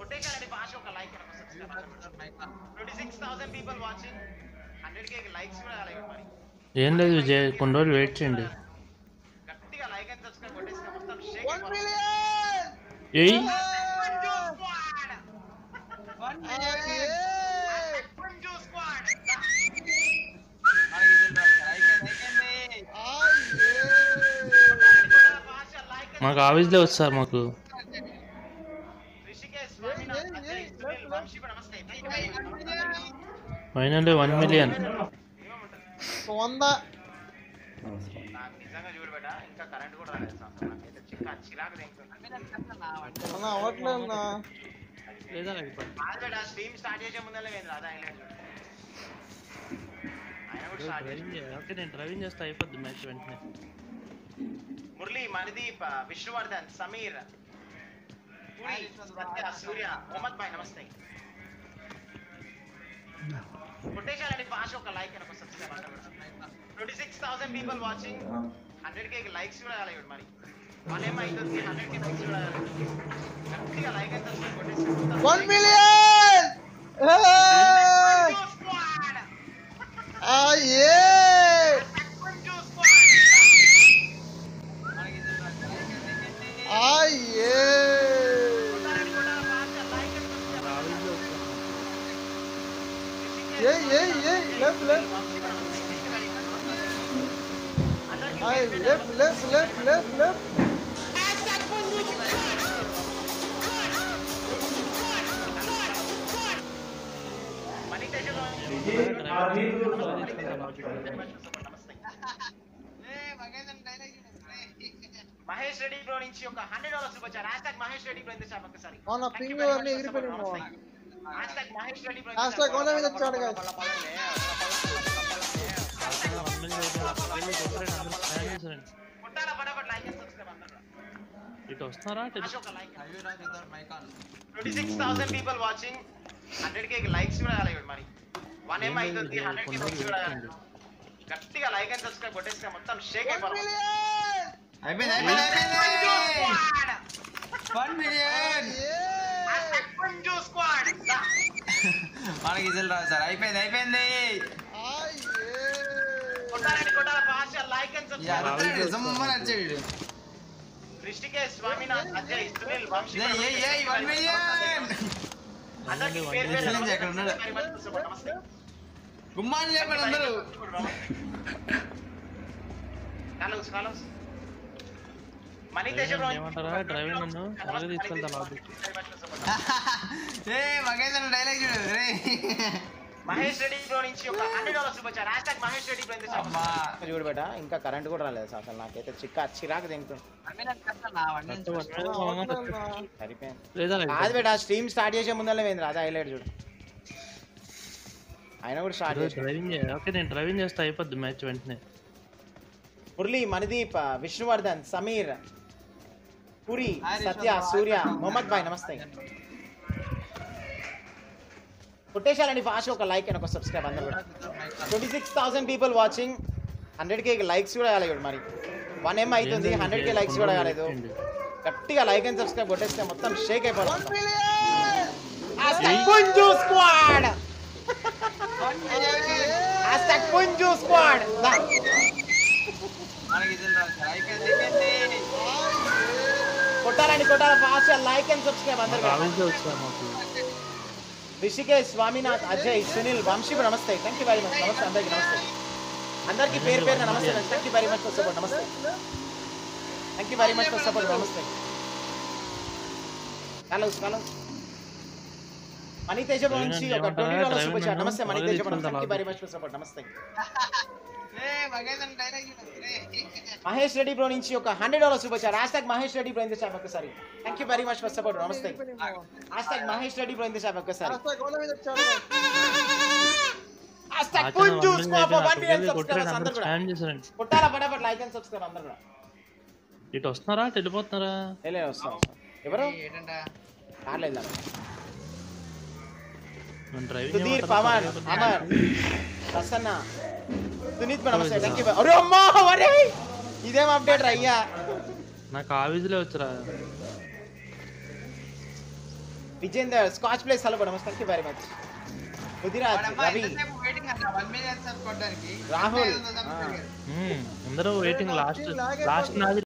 కొట్టేశారండి భాష ఒక like twenty six thousand people watching hundred K likes కూడా కాలేదు మరి ఏం లేదు విజయ్ కొన్ని రోజులు వెయిట్ చేయండి గట్టిగా లైక్ అండ్ సబ్స్క్రైబ్ కొట్టేస్తే మొత్తం షేక్ వన్ మిలియన్ ఏయ్ వన్ మాకు ఆఫీస్లో వస్తారు మాకు ఫైనల్లీ వన్ మిలియన్ వంద నాకు నిజంగా చూడబెట్ట ఇంకా కరెంట్ కూడా రాలేదు సార్ నాకైతే చిక్క చిరాకు తింటుంది అన్న అవ్వట్లేదు అన్న లేదా కాదు బేట స్ట్రీమ్ స్టార్ట్ చేసే ముందర లేదు రాదా హైలైట్ ఆయన కూడా స్టార్ట్ చేసి ఓకే నేను డ్రైవింగ్ చేస్తే అయిపోద్ది మ్యాచ్ వెంటనే మురళి మణిదీప్ విష్ణువర్ధన్ సమీర్ పూరి, సత్య సూర్య మొహమ్మద్ భాయ్ నమస్తే కొట్టేశారండి భాష ఒక లైక్ అని ఒక subscribe twenty six thousand people watching hundred K likes కూడా కాలేదు మరి వన్ ఏం అవుతుంది హండ్రెడ్ కే లైక్స్ కూడా కాలేదు గట్టిగా లైక్ అని సబ్స్క్రైబ్ కొట్టేసి వన్ మిలియన్ అయ్యే అయ్యే ఏ ఏ ఏ లెఫ్ట్ లెఫ్ట్ అయ్ left left left left left Mahesh Reddy bro నుంచి ఒక హండ్రెడ్ డాలర్స్ వచ్చారు hash tag Mahesh Reddy bro ఎంత చెప్పండి ఒకసారి ఆ, నా Thank you పింగ్ very అన్నీ much for ఎగిరిపోయినాయి support. బావ. నమస్తే. Hash tag Mahesh Reddy bro hash tag Ola మీద వచ్చాడు guys. కొట్టాలా ఫటాఫట్ లైక్ అండ్ సబ్స్క్రైబ్ అందరూ ఇటు వస్తున్నారా ఆశ ఒక like twenty six thousand people watching hundred K likes కూడా కాలేదు మరి వన్ ఏం అవుతుంది హండ్రెడ్ కే లైక్స్ కూడా కాలేదు గట్టిగా లైక్ అండ్ సబ్స్క్రైబ్ కొట్టేస్తే మొత్తం షేక్ వన్ అయిపోవాలి మిలియన్ అయిపోయింది అయిపోయింది అయిపోయింది వన్ మిలియన్ పుంజు స్క్వాడ్ మనకి ఇజల్ రాదు సార్ అయిపోయింది అయిపోయింది అయ్యే కొట్టాలండి కొట్టాల భాష లైక్ అండ్ ఈ సబ్స్క్రైబ్ అరుతున్నాడు సమ్మమ్మ నచ్చాడు రిషికేష్ స్వామినాథ్ అజయ్ సునీల్ వంశీ ఏయ్, ఏయ్, ఏయ్, one million! అందరికీ one పేరు పేరు million నమస్తే. ఎక్కడ ఉన్నాడు? very much support. నమస్తే గుమ్మాన్ని చెప్పండి అందరూ కాలోస్ కాలోస్ మనీ దేశంలో ఏమంటారా డ్రైవింగ్ నన్ను అలాగే తీసుకెళ్తా లాబీకి ఏ మగేంద్ర డైలాగ్ చూడు రే మహేష్ రెడ్డి బ్రో నుంచి ఒక హండ్రెడ్ డాలర్స్ వచ్చారు hash tag Mahesh Reddy bro ఎంత అమ్మా చూడు బేట ఇంకా కరెంట్ కూడా రాలేదు సార్ అసలు నాకైతే చిక్క చిరాకు తింటుంది సరిపోయింది లేదా కాదు బేట స్ట్రీమ్ స్టార్ట్ చేసే ముందర పోయింది రాజా హైలైట్ చూడు ఆయన కూడా స్టార్ట్ చేసి డ్రైవింగ్ ఓకే నేను డ్రైవింగ్ చేస్తే అయిపోద్ది మ్యాచ్ వెంటనే మురళి మణిదీప్ విష్ణువర్ధన్ సమీర్ పురి Hi, సత్య రిషబ్. సూర్య మొహమ్మద్ భాయ్ నమస్తే కొట్టేశాలండి ఫాస్ట్ ఒక లైక్ అండ్ ఒక సబ్స్క్రైబ్ అందరూ కూడా twenty six thousand people watching hundred K likes కూడా కాలేదు మరి వన్ ఎం అవుతుంది హండ్రెడ్ కే లైక్స్ కూడా కాలేదు గట్టిగా లైక్ అండ్ సబ్స్క్రైబ్ కొట్టేస్తే మొత్తం షేక్ వన్ అయిపోతుంది million Punju squad hash Punju squad మనకి ఇజల్ రాదు సార్ అయిపోయింది అయిపోయింది కొట్టాలండి కొట్టాలి ఫాస్ట్ లైక్ అండ్ సబ్స్క్రైబ్ అందరూ కూడా. ఆఫీస్లో వచ్చారు మాకు రిషికేష్ స్వామినాథ్ అజయ్ సునీల్ వంశీ నమస్తే థ్యాంక్ యూ వెరీ మచ్ నమస్తే అందరికి నమస్తే అందరికి పేరు పేరున నమస్తే thank you very much for support నమస్తే thank you very much for support నమస్తే హలో హలో మనీ తేజ నుంచి ఒక ట్వంటీ డాలర్స్ సూపర్ చాట్ నమస్తే Mani Teja thank you very much for support నమస్తే ఏ మగేంద్ర డైలాగ్ చూడు రే మహేష్ రెడ్డి బ్రో నుంచి ఒక hundred dollars super chat hash tag Mahesh Reddy bro ఎంత చాట్ ఒక్కసారి thank you very much for support నమస్తే hash tag Mahesh Reddy bro ఎంత చాట్ ఒక్కసారి హ్యాష్ ట్యాగ్ ఓలా మీద వచ్చాడు hash tag Punju scope one million subscribers అందరూ కూడా స్కాన్ చేశారండి కొట్టాలా పటాపట్ లైక్ అండ్ సబ్స్క్రైబ్ అందరూ కూడా ఇటు వస్తున్నారా అటు వెళ్ళిపోతున్నారా లే, లే, వస్తాం వస్తాం. ఎవరు ఏంటంట కార్లో వెళ్దాం నేను డ్రైవింగ్ సుధీర్ పవన్ అమర్ ప్రసన్న సునీత్ నమస్తే థ్యాంక్ యూ అరే అమ్మా అరే ఇదేం అప్డేట్ అయ్యా నాకు ఆఫీస్లో వచ్చరా విజేందర్ స్కాచ్ ప్లేస్ హలో నమస్తే thank you very much Mudiraj వాడబ్బా రవి ఎంతసేపు waiting అన్న, one million subs కొట్టడానికి. రాహుల్. అంటే ఏదో subs ఆ. పెరిగారు. మ్మ్. అందరూ వెయిటింగ్ లాస్ట్ లాగే లాస్ట్ నాది